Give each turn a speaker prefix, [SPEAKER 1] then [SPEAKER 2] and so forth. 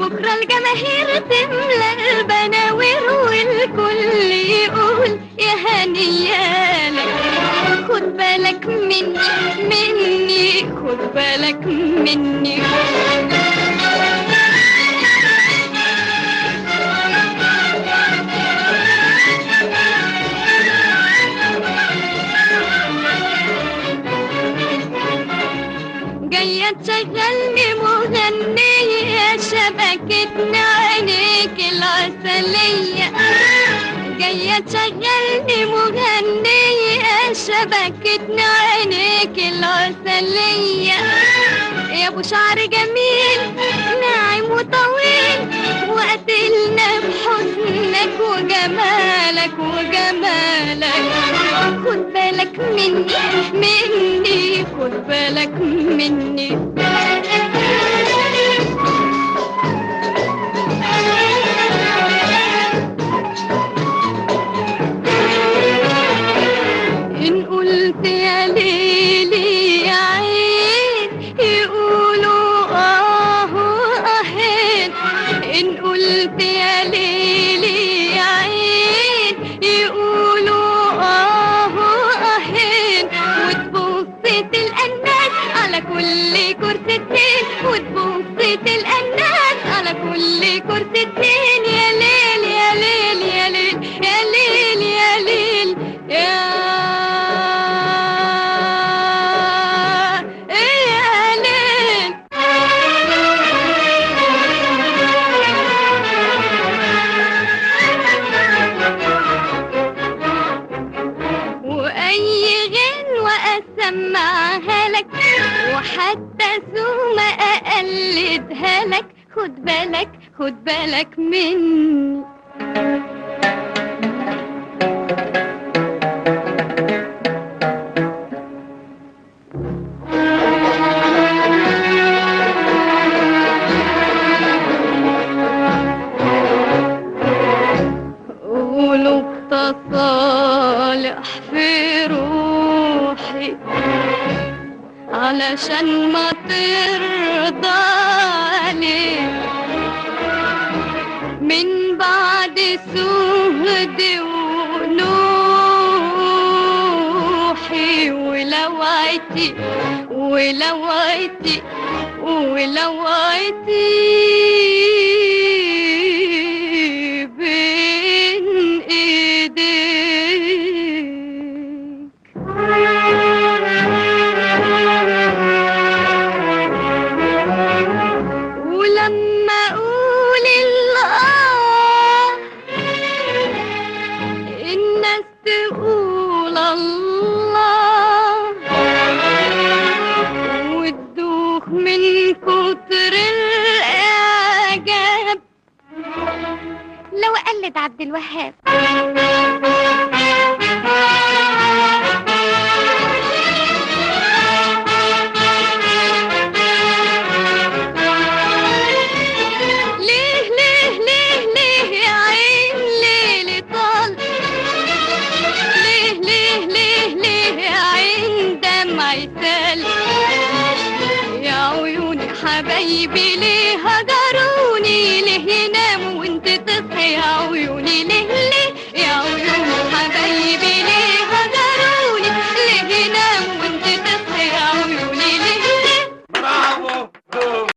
[SPEAKER 1] بكرة الجماهير تملى البناوير والكل يقول يا هنيالك خد بالك مني مني خد بالك مني جاية تشغلني مغنية شبكتنا عينيك العسلية جاية تشغلني مغنية شبكتنا عينيك العسلية يا ابو شعر جميل ناعم وطويل وقتلنا بحسنك وجمالك وجمالك خد بالك مني مني خد بالك مني إن قلت يا ليلي يا عين يقولوا آه أهين إن قلت يا ليلي يا عين يقولوا آه أهين وتبص تلقى الناس على كل كرسي اتنين وتبص تلقى الناس على كل كرسي اتنين يا ليل يا ليل يا ليل يا ليل يا ليل يا يا ليل وأي غنوة أسمعها لك وحتى ثم أقلدها لك خد بالك خد بالك مني قولوا بتصالح في روحي علشان ما ترضى عليك من بعد سهد ونوحي ولوعتي ولوعتي ولوعتي بين ايديك ولما اقول الله الناس تقول الله وتدوخ من كتر الاعجاب لو قلد عبد الوهاب ليه ليه ليه ليه يا عين ليلي طال ليه ليه ليه ليه يا عين دمعي سال يا عيوني حبايبي ليه هجروني ليه هنا